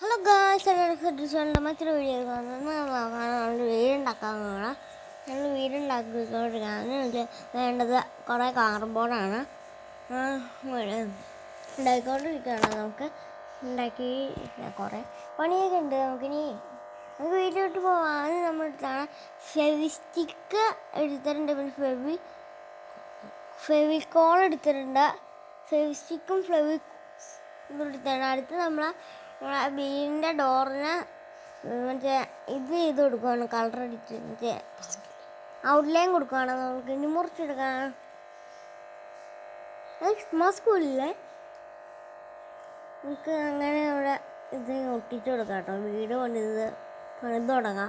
Hello guys എല്ലാവർക്കും മറ്റൊരു video കാണുന്നത് വീടുണ്ടാക്കാൻ പോകണം ഞങ്ങൾ വീടുണ്ടാക്കിക്കൊണ്ടിരിക്കുകയാണ് ഇതിൽ വേണ്ടത് കുറേ കാർബോർഡാണ് ഉണ്ടാക്കിക്കൊണ്ടിരിക്കുകയാണ് നമുക്ക് ഉണ്ടാക്കി കുറേ പണിയൊക്കെ ഉണ്ട് നമുക്കിനി നമുക്ക് വീട്ടിലോട്ട് പോകാം ആദ്യം നമ്മൾ എടുത്താണ് ഫെവിസ്റ്റിക്ക് എടുത്തിട്ടുണ്ട് പിന്നെ ഫെവി ഫെവിക്കോൾ എടുത്തിട്ടുണ്ട് ഫെവിസ്റ്റിക്കും ഫ്ലെവി ഇതെടുത്താണ് അടുത്ത് നമ്മൾ നമ്മളെ വീടിൻ്റെ ഡോറിന് മറ്റേ ഇത് ചെയ്ത് കൊടുക്കുകയാണ് കളർ അടിച്ച് മറ്റേ ഔട്ട്ലൈൻ കൊടുക്കുകയാണ് നമുക്ക് ഇനി മുറിച്ചെടുക്കാൻ ക്രിസ്മസ് സ്കൂളിലെ നമുക്ക് അങ്ങനെ അവിടെ ഇത് ഒട്ടിച്ചു കൊടുക്കാം കേട്ടോ വീട് പണിത് പണിത് തുടങ്ങാം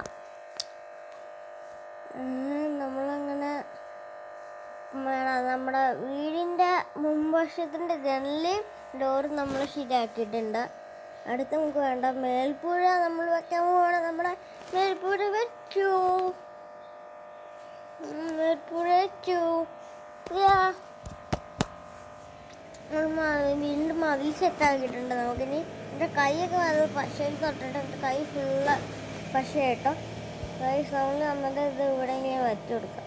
ഉം, നമ്മളങ്ങനെ വേണം നമ്മുടെ വീടിൻ്റെ മുൻവശത്തിൻ്റെ ജനലും ഡോറും നമ്മൾ ശരിയാക്കിയിട്ടുണ്ട് അടുത്ത് നമുക്ക് വേണ്ട മേൽപ്പുഴ നമ്മൾ വെക്കാൻ പോവാണ് നമ്മുടെ മേൽപ്പുഴ വെച്ചു ഉം, മേൽപ്പുഴ വെച്ചു യാ. നമ്മൾ മ- വീണ്ടും മതിൽ സെറ്റാക്കിയിട്ടുണ്ട് നമുക്കിനി എൻ്റെ കൈയൊക്കെ അത് പശയിൽ തൊട്ടിട്ട് എൻ്റെ കൈ ഫുള്ള് പശ കേട്ടോ കൈ സൗണ്ട് വന്നിട്ട് ഇത് ഇവിടെ ഇങ്ങനെ വെച്ചു കൊടുക്കാം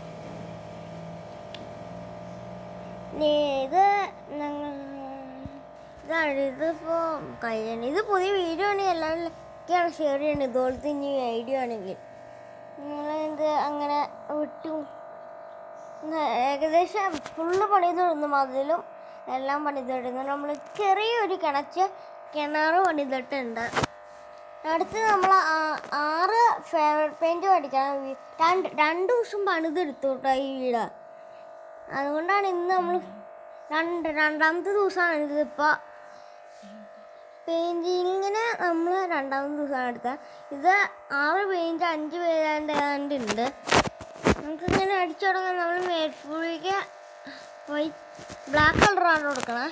ഇനി ഇത് ഞങ്ങൾ ഇതാണ് ഇതിപ്പോൾ കഴിയണം ഇത് പുതിയ വീഡിയോ ആണെങ്കിൽ എല്ലാവരിലൊക്കെയാണ് ഷെയർ ചെയ്യേണ്ടത് ഇതുപോലത്തെ ഇനി ഐഡിയ ആണെങ്കിൽ നിങ്ങളിത് അങ്ങനെ വിട്ടു ഇത് ഏകദേശം ഫുള്ള് പണിത് തുടങ്ങുന്നു മതിലും എല്ലാം പണിത് തുടങ്ങുന്നു നമ്മൾ ചെറിയൊരു കിണച്ച് കിണർ പണിതിട്ടുണ്ട് അടുത്ത് നമ്മൾ ആറ് ഫേവറേറ്റ് പെയിൻറ്റ് മേടിക്കണം വീ- രണ്ട് രണ്ട് ദിവസം പണിതെടുത്തു കേട്ടോ ഈ വീട് അതുകൊണ്ടാണ് ഇന്ന് നമ്മൾ രണ്ട് രണ്ടാമത്തെ ദിവസമാണ് ഇതിപ്പോൾ പെയിൻറ്റിങ്ങിന് നമ്മൾ രണ്ടാമത്തെ ദിവസമാണ് എടുത്തത് ഇത് ആറ് പെയിൻറ്റ് അഞ്ച് പേരാണ്ട് ഏതാണ്ട് ഉണ്ട് നമുക്കിങ്ങനെ അടിച്ചു തുടങ്ങാൻ നമ്മൾ മേൽപ്പുഴയ്ക്ക് വൈറ്റ് ബ്ലാക്ക് കളറാണ് കൊടുക്കണേ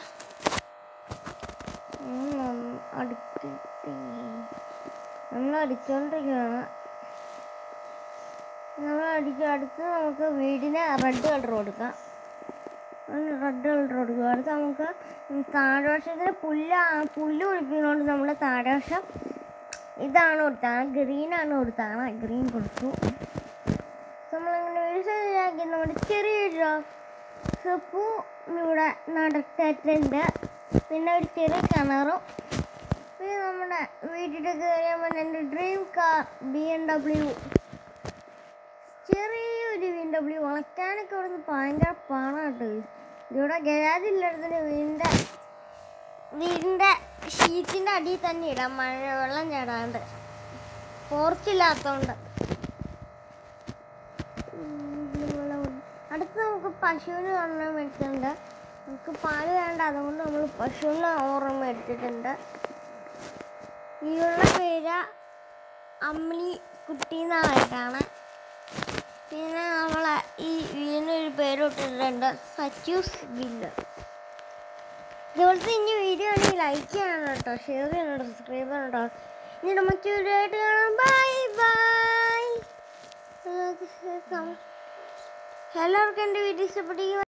ഉം, നം- അടുത്തിട്ട് നമ്മൾ അടിച്ചുകൊണ്ടിരിക്കുകയാണ് നമ്മൾ അടിക്കുക അടുത്ത് നമുക്ക് വീടിന് റെഡ് കളർ കൊടുക്കാം റെഡ് കളർ കൊടുക്കുക അടുത്ത് നമുക്ക് താഴെവശത്തിന് പുല്ല് പുല്ല് കുളിപ്പിക്കുന്നതുകൊണ്ട് നമ്മൾ താഴെവശം ഇതാണ് കൊടുത്താണ് ഗ്രീനാണ് കൊടുത്താണ് ഗ്രീൻ കൊടുത്തു നമ്മളിങ്ങനെ ഒരു സൈഡിലാക്കി നമ്മുടെ ചെറിയൊരു സപ്പു ഇവിടെ നടത്തിയിട്ടുണ്ട് പിന്നെ ഒരു ചെറിയ കിണറും പിന്നെ നമ്മുടെ വീട്ടിലേക്ക് കയറിയാൽ എൻ്റെ dream car B M W ചെറിയൊരു ബി എം ഡബ്ല്യു വളയ്ക്കാനൊക്കെ ഇവിടുന്ന് ഭയങ്കര പാടാട്ടോ ഇവിടെ ഗരാജ് ഇല്ലാത്തതിന് വീടിൻ്റെ വീടിൻ്റെ ഷീറ്റിൻ്റെ അടിയിൽ തന്നെ ഇടാം മഴ വെള്ളം ചാടാണ്ട് പോർച്ചില്ലാത്തതുകൊണ്ട് അടുത്ത് നമുക്ക് പശുവിന് ഒരെണ്ണം മേടിച്ചിട്ടുണ്ട് നമുക്ക് പാല് വേണ്ട അതുകൊണ്ട് നമ്മൾ പശുവിന് ഒരെണ്ണം മേടിച്ചിട്ടുണ്ട് ഈയുള്ള പേര് അമ്മിണി കുട്ടി എന്നായിട്ടാണ് പിന്നെ നമ്മൾ ഈ വീടിനൊരു പേര് ഇട്ടിട്ടുണ്ട് സച്ചൂസ് ഗില്ല് ഇതുപോലത്തെ ഇനി വീഡിയോ ആണെങ്കിൽ ലൈക്ക് ചെയ്യണം കേട്ടോ ഷെയർ ചെയ്യണം സബ്സ്ക്രൈബ് ചെയ്യണം കേട്ടോ ഇനി മറ്റൊരു വീഡിയോ ആയിട്ട് കാണാം ബൈ ബൈ എല്ലാവർക്കും എൻ്റെ വീഡിയോ ഇഷ്ടപ്പെട്ടിരിക്കുന്നു